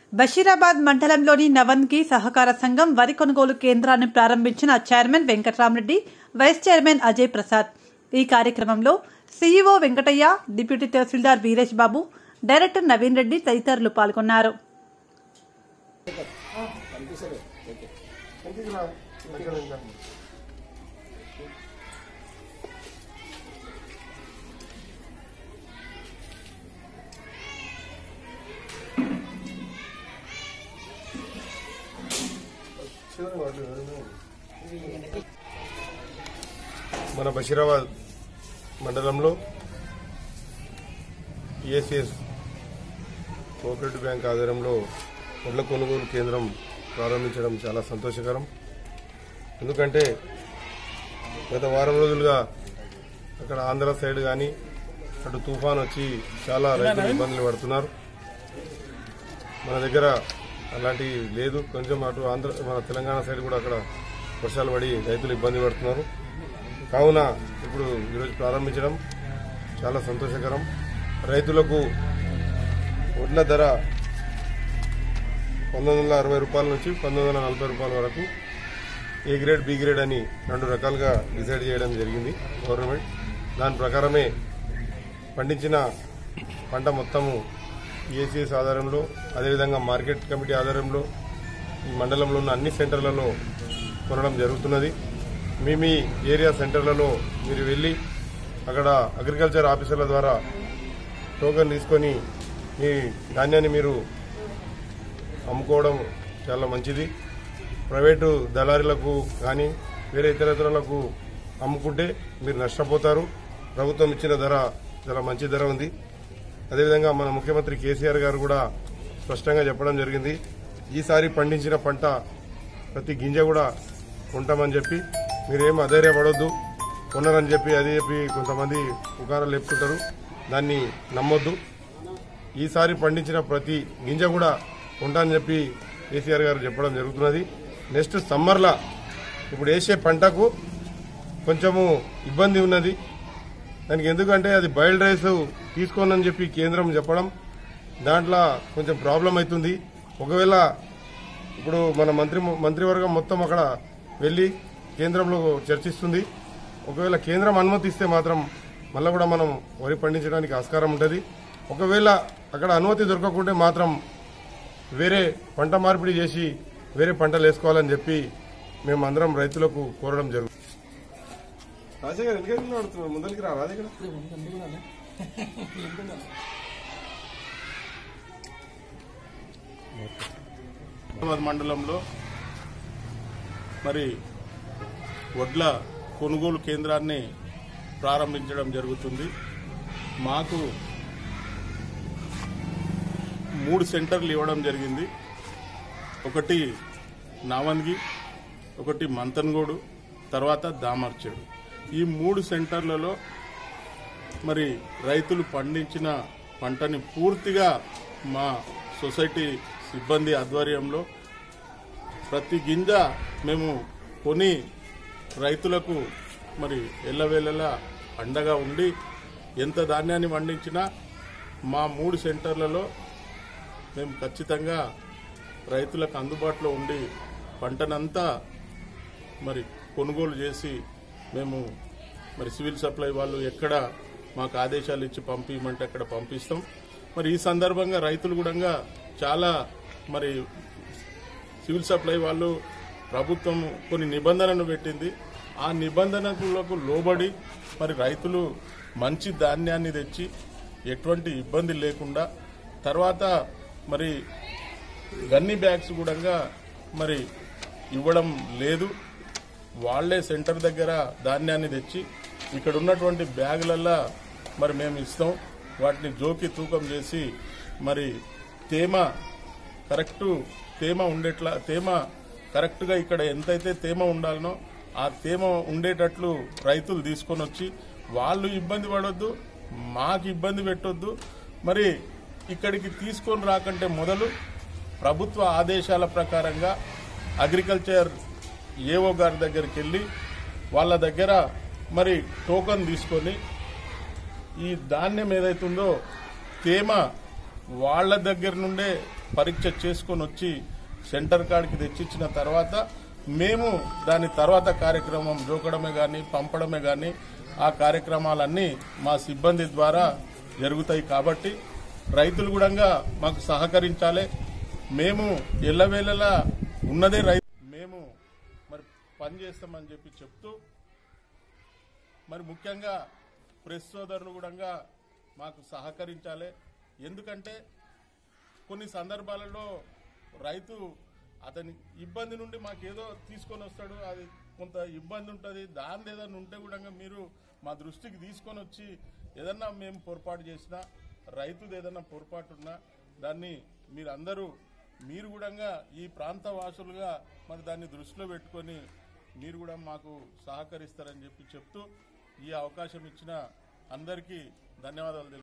బషీరాబాద్ మండలంలోని నవన్కి సహకార సంఘం వరి కొనుగోలు కేంద్రాన్ని ప్రారంభించిన chairman Venkatramareddy vice chairman Ajay Prasad ఈ కార్యక్రమంలో CEO Venkataiah deputy tahsildar Veeresh Babu director Naveen Reddy తదితరులు పాల్గొన్నారు మన బషీరాబాద్ మండలంలో ఈఎస్ఎస్ కోఆపరేటివ్ బ్యాంక్ ఆధ్వర్యంలో వడ్ల కొనుగోలు కేంద్రం ప్రారంభించడం చాలా సంతోషకరం ఎందుకంటే గత వారం రోజులుగా అక్కడ ఆంధ్ర సైడ్ కానీ అటు తుఫాన్ వచ్చి చాలా రైతులు ఇబ్బందులు పడుతున్నారు మన దగ్గర అలాంటి లేదు కొంచెం అటు ఆంధ్ర మన తెలంగాణ సైడ్ కూడా అక్కడ వర్షాలు పడి రైతులు ఇబ్బంది పడుతున్నారు కావున ఇప్పుడు ఈరోజు ప్రారంభించడం చాలా సంతోషకరం రైతులకు వడ్ల ధర పంతొమ్మిది వందల అరవై రూపాయల నుంచి పంతొమ్మిది వందల నలభై రూపాయల వరకు ఏ గ్రేడ్ బి గ్రేడ్ అని రెండు రకాలుగా డిసైడ్ చేయడం జరిగింది గవర్నమెంట్ దాని ప్రకారమే పండించిన పంట మొత్తము ఈఏసీఎస్ ఆధారంలో అదేవిధంగా మార్కెట్ కమిటీ ఆధారంలో ఈ మండలంలో ఉన్న అన్ని సెంటర్లలో కొనడం జరుగుతున్నది మీ మీ ఏరియా సెంటర్లలో మీరు వెళ్ళి అక్కడ అగ్రికల్చర్ ఆఫీసర్ల ద్వారా టోకెన్ తీసుకొని మీ ధాన్యాన్ని మీరు అమ్ముకోవడం చాలా మంచిది ప్రైవేటు దళారీలకు కానీ వేరే ఇతరతరులకు అమ్ముకుంటే మీరు నష్టపోతారు ప్రభుత్వం ఇచ్చిన ధర చాలా మంచి ధర ఉంది అదేవిధంగా మన ముఖ్యమంత్రి కేసీఆర్ గారు కూడా స్పష్టంగా చెప్పడం జరిగింది ఈసారి పండించిన పంట ప్రతి గింజ కూడా ఉంటామని చెప్పి మీరేం అధైర్యపడొద్దు కొన్నారని చెప్పి అదే చెప్పి కొంతమంది పుకారాలు లేపుతుంటారు దాన్ని నమ్మొద్దు ఈసారి పండించిన ప్రతి గింజ కూడా ఉంటానని చెప్పి కేసీఆర్ గారు చెప్పడం జరుగుతున్నది నెక్స్ట్ సమ్మర్లా ఇప్పుడు వేసే పంటకు కొంచెము ఇబ్బంది ఉన్నది దానికి ఎందుకంటే అది బయల్ రైస్ తీసుకోనని చెప్పి కేంద్రం చెప్పడం దాంట్లో కొంచెం ప్రాబ్లం అవుతుంది ఒకవేళ ఇప్పుడు మన మంత్రి మంత్రివర్గం మొత్తం అక్కడ వెళ్లి కేంద్రంలో చర్చిస్తుంది ఒకవేళ కేంద్రం అనుమతిస్తే మాత్రం మళ్ళీ కూడా మనం వరి పండించడానికి ఆస్కారం ఉంటుంది ఒకవేళ అక్కడ అనుమతి దొరకకుంటే మాత్రం వేరే పంట మార్పిడి చేసి వేరే పంటలు వేసుకోవాలని చెప్పి మేము అందరం రైతులకు కోరడం జరుగుతుంది రాజా గారు ఎందుకు ఆడుతున్నారు ముందరికి రా రాజా గారు హైదరాబాద్ మండలంలో మరి వడ్ల కొనుగోలు కేంద్రాన్ని ప్రారంభించడం జరుగుతుంది మాకు మూడు సెంటర్లు ఇవ్వడం జరిగింది ఒకటి నావన్గి ఒకటి మంతన్గోడు తర్వాత దామర్చెడు ఈ మూడు సెంటర్లలో మరి రైతులు పండించిన పంటని పూర్తిగా మా సొసైటీ సిబ్బంది ఆధ్వర్యంలో ప్రతి గింజ మేము కొని రైతులకు మరి ఎల్లవేళలా అండగా ఉండి ఎంత ధాన్యాన్ని పండించినా మా మూడు సెంటర్లలో మేము ఖచ్చితంగా రైతులకు అందుబాటులో ఉండి పంటనంతా మరి కొనుగోలు చేసి మేము మరి సివిల్ సప్లై వాళ్ళు ఎక్కడ మాకు ఆదేశాలు ఇచ్చి పంపించమంటే అక్కడ పంపిస్తాం మరి ఈ సందర్భంగా రైతులు కూడా చాలా మరి సివిల్ సప్లై వాళ్ళు ప్రభుత్వం కొన్ని నిబంధనలు పెట్టింది ఆ నిబంధనలకు లోబడి మరి రైతులు మంచి ధాన్యాన్ని తెచ్చి ఎటువంటి ఇబ్బంది లేకుండా తర్వాత మరి గన్ని బ్యాగ్స్ కూడా మరి ఇవ్వడం లేదు వాళ్లే సెంటర్ దగ్గర ధాన్యాన్ని తెచ్చి ఇక్కడ ఉన్నటువంటి బ్యాగులల్లా మరి మేము ఇస్తాం వాటిని జోకి తూకం చేసి మరి తేమ కరెక్టు తేమ ఉండేట్లా తేమ కరెక్ట్గా ఇక్కడ ఎంతైతే తేమ ఉండాలనో ఆ తేమ ఉండేటట్లు రైతులు తీసుకొని వచ్చి వాళ్ళు ఇబ్బంది పడొద్దు మాకు ఇబ్బంది పెట్టొద్దు మరి ఇక్కడికి తీసుకొని రాకంటే మొదలు ప్రభుత్వ ఆదేశాల ప్రకారంగా అగ్రికల్చర్ ఏఓ గారి దగ్గరికి వెళ్ళి వాళ్ళ దగ్గర మరి టోకన్ తీసుకొని ఈ ధాన్యం ఏదైతుందో తేమ వాళ్ళ దగ్గర నుండే పరీక్ష చేసుకొని వచ్చి సెంటర్ కాడికి తెచ్చిచ్చిన తర్వాత మేము దాని తర్వాత కార్యక్రమం జోకడమే కానీ పంపడమే కానీ ఆ కార్యక్రమాలన్నీ మా సిబ్బంది ద్వారా జరుగుతాయి కాబట్టి రైతులు కూడా మాకు సహకరించాలి మేము ఎల్లవేళలా ఉన్నదే రైతు మేము మరి పని చేస్తామని చెప్పి చెప్తూ మరి ముఖ్యంగా ప్రెస్ సోదరులు కూడా మాకు సహకరించాలి ఎందుకంటే కొన్ని సందర్భాలలో రైతు అతని ఇబ్బంది నుండి మాకేదో తీసుకొని వస్తాడు అది కొంత ఇబ్బంది ఉంటుంది దాని ఏదైనా ఉంటే కూడా మీరు మా దృష్టికి తీసుకొని వచ్చి ఏదన్నా మేము పొరపాటు చేసినా రైతుది ఏదన్నా పొరపాటు ఉన్నా దాన్ని మీరు అందరూ మీరు కూడా ఈ ప్రాంత వాసులుగా మరి దాన్ని దృష్టిలో పెట్టుకొని మీరు కూడా మాకు సహకరిస్తారని చెప్పి చెప్తూ ఈ అవకాశం ఇచ్చిన అందరికీ ధన్యవాదాలు తెలుపు